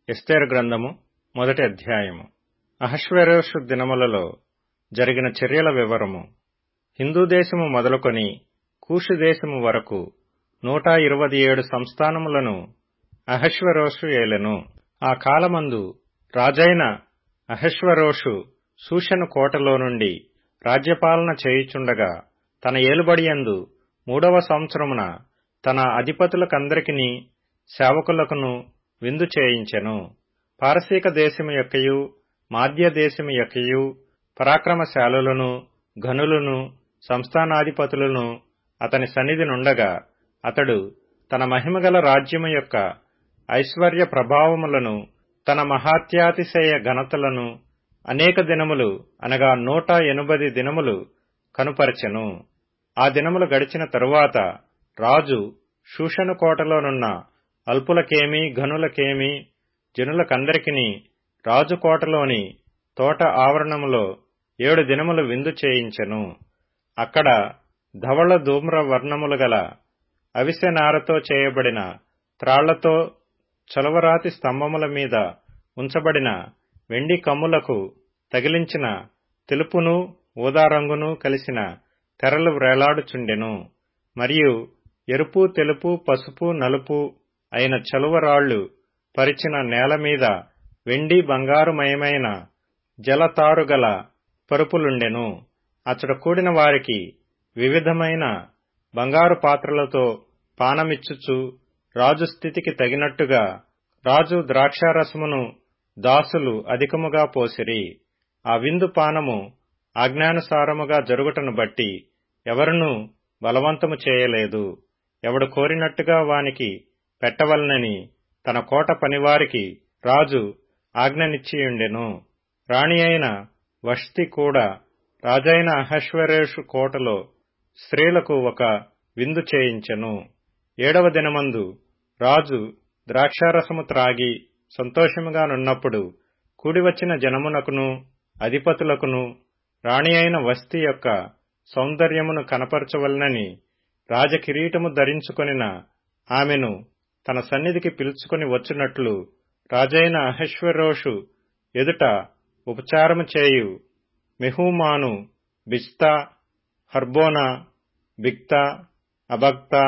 ఎస్తేరు గ్రంథము మొదటి అధ్యాయము అహశ్వేరోషు దినములలో జరిగిన చర్యల వివరము హిందూ దేశము మొదలుకొని కూషు దేశము వరకు నూట ఇరవది ఏడు సంస్థానములను అహశ్వరోషు ఏలెను ఆ కాలమందు రాజైన అహశ్వరోషు సూషను కోటలో నుండి రాజ్యపాలన చేయుచుండగా తన ఏలుబడియందు మూడవ సంవత్సరమున తన అధిపతులకందరికిని సేవకులకును విందు చేయించెను పారసీక దేశము యొక్కయు మాధ్య దేశము యొక్కయు పరాక్రమశాలులను ఘనులను సంస్థానాధిపతులను అతని సన్నిధి నుండగా అతడు తన మహిమగల రాజ్యము యొక్క ఐశ్వర్య ప్రభావములను తన మహాత్యాతిశయ ఘనతలను అనేక దినములు అనగా నూట ఎనుబది దినములు కనుపరచెను ఆ దినములు గడిచిన తరువాత రాజు శూషను కోటలోనున్న అల్పులకేమి ఘనులకేమి జనులకందరికిని రాజు కోటలోని తోట ఆవరణములో ఏడు దినములు విందు చేయించెను అక్కడ ధవళ ధూమ్ర వర్ణములు గల అవిసెనారతో చేయబడిన త్రాళ్లతో చలవరాతి స్తంభముల మీద ఉంచబడిన వెండి కమ్ములకు తగిలించిన తెలుపును ఊదారంగును కలిసిన తెరలు వ్రేలాడుచుండెను మరియు ఎరుపు తెలుపు పసుపు నలుపు అయిన చలువరాళ్లు పరిచిన నేల మీద వెండి బంగారుమయమైన జలతారుగల పరుపులుండెను అచ్చట కూడిన వారికి వివిధమైన బంగారు పాత్రలతో పానమిచ్చుచు రాజు స్థితికి తగినట్టుగా రాజు ద్రాక్షారసమును దాసులు అధికముగా పోసిరి ఆ విందు పానము ఆజ్ఞానుసారముగా జరుగుటను బట్టి ఎవరునూ బలవంతము చేయలేదు ఎవడు కోరినట్టుగా వానికి పెట్టవలనని తన కోట పనివారికి రాజు ఆజ్ఞనిచ్చియుండెను రాణి అయిన వష్తి కూడా రాజైన అహశ్వరేషు కోటలో స్త్రీలకు ఒక విందు చేయించెను ఏడవ దినమందు రాజు ద్రాక్షారసము త్రాగి సంతోషముగా నున్నప్పుడు కూడివచ్చిన జనమునకును అధిపతులకును రాణి అయిన వస్తి యొక్క సౌందర్యమును కనపరచవలనని రాజకిరీటము ధరించుకొనిన ఆమెను తన సన్నిధికి పిలుచుకొని వచ్చునట్లు రాజైన అహశ్వరోషు ఎదుట ఉపచారము చేయు మెహూమాను బిస్తా హర్బోనా బిక్తా అబక్తా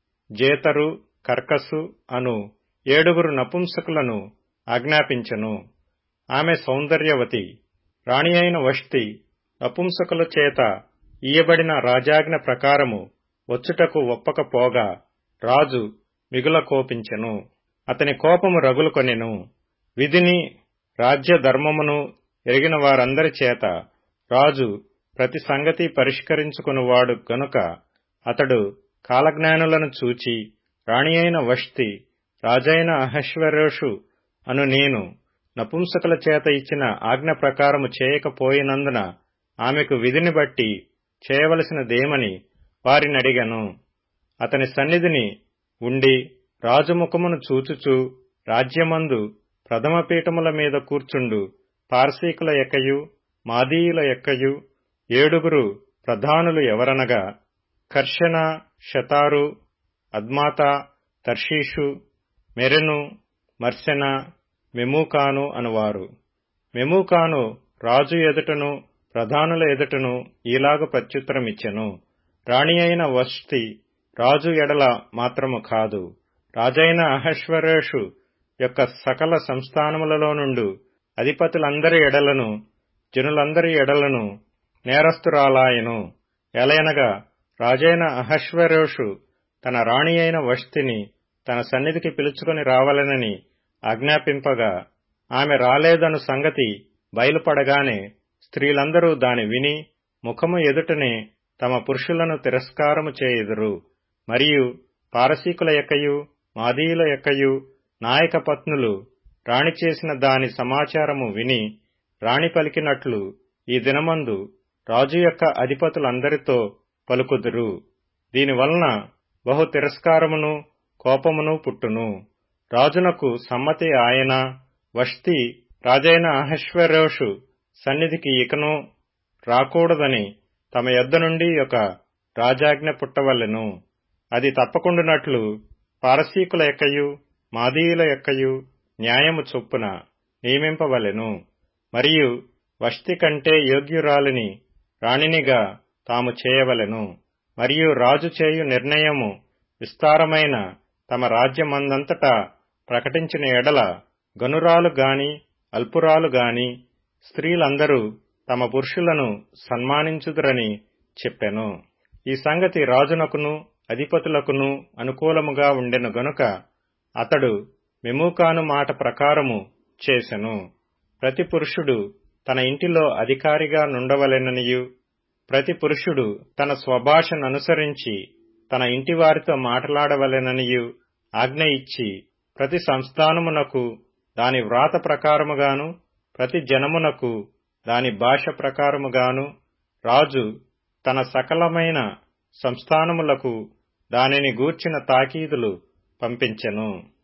జేతరు కర్కసు అను ఏడుగురు నపుంసకులను ఆజ్ఞాపించెను ఆమె సౌందర్యవతి రాణి అయిన వష్టి నపుంసకుల చేత ఇయ్యబడిన రాజాజ్ఞ ప్రకారము వచ్చుటకు ఒప్పకపోగా రాజు మిగుల కోపించెను అతని కోపము రగులుకొనెను విధిని రాజ్య ధర్మమును ఎరిగిన వారందరి చేత రాజు ప్రతి సంగతి పరిష్కరించుకునివాడు గనుక అతడు కాలజ్ఞానులను చూచి రాణి అయిన వష్తి రాజైన అహశ్వరోషు అను నేను నపుంసకుల చేత ఇచ్చిన ఆజ్ఞ ప్రకారము చేయకపోయినందున ఆమెకు విధిని బట్టి చేయవలసినదేమని వారినడిగను అతని సన్నిధిని ఉండి రాజముఖమును చూచుచూ రాజ్యమందు ప్రథమ పీఠముల మీద కూర్చుండు పార్సీకుల ఎక్కయు మాదీయుల ఎక్కయు ఏడుగురు ప్రధానులు ఎవరనగా కర్షణ షతారు అద్మాత తర్షీషు మెరెను మర్సెన మెమూకాను అనువారు మెమూకాను రాజు ఎదుటను ప్రధానుల ఎదుటను ఈలాగ ప్రత్యుత్తరమిచ్చెను రాణి అయిన వస్తి రాజు ఎడల మాత్రము కాదు రాజైన అహశ్వరేషు యొక్క సకల సంస్థానములలో నుండు అధిపతులందరి ఎడలను జనులందరి ఎడలను నేరస్తురాలాయను ఎలయనగా రాజైన అహశ్వరోషు తన రాణి అయిన వష్తిని తన సన్నిధికి పిలుచుకొని రావాలనని ఆజ్ఞాపింపగా ఆమె రాలేదను సంగతి బయలుపడగానే స్త్రీలందరూ దాని విని ముఖము ఎదుటనే తమ పురుషులను తిరస్కారము చేయుదురు మరియు పారసీకుల యొక్కయు మాదీయుల యొక్కయు నాయక పత్నులు రాణి చేసిన దాని సమాచారము విని రాణి పలికినట్లు ఈ దినమందు రాజు యొక్క అధిపతులందరితో పలుకుదురు దీనివలన బహు తిరస్కారమును కోపమును పుట్టును రాజునకు సమ్మతి ఆయన వష్తి రాజైన అహశ్వరోషు సన్నిధికి ఇకను రాకూడదని తమ యొద్ద నుండి ఒక రాజాజ్ఞ పుట్టవలెను అది తప్పకుండునట్లు పారసీకుల యొక్కయు మాదీయుల యొక్కయు న్యాయము చొప్పున నియమింపవలెను మరియు వష్టి కంటే యోగ్యురాలిని రాణినిగా తాము చేయవలెను మరియు రాజు చేయు నిర్ణయము విస్తారమైన తమ రాజ్యమందంతటా ప్రకటించిన ఎడల గనురాలు గాని అల్పురాలు గాని స్త్రీలందరూ తమ పురుషులను సన్మానించుదురని చెప్పెను ఈ సంగతి రాజునకును అధిపతులకును అనుకూలముగా ఉండెను గనుక అతడు మెమూకాను మాట ప్రకారము చేసెను ప్రతి పురుషుడు తన ఇంటిలో అధికారిగా నుండవలెననియు ప్రతి పురుషుడు తన స్వభాషననుసరించి తన ఇంటివారితో మాట్లాడవలెననియు ఆజ్ఞ ఇచ్చి ప్రతి సంస్థానమునకు దాని వ్రాత ప్రకారముగాను ప్రతి జనమునకు దాని భాష ప్రకారముగాను రాజు తన సకలమైన సంస్థానములకు దానిని గూర్చిన తాకీదులు పంపించెను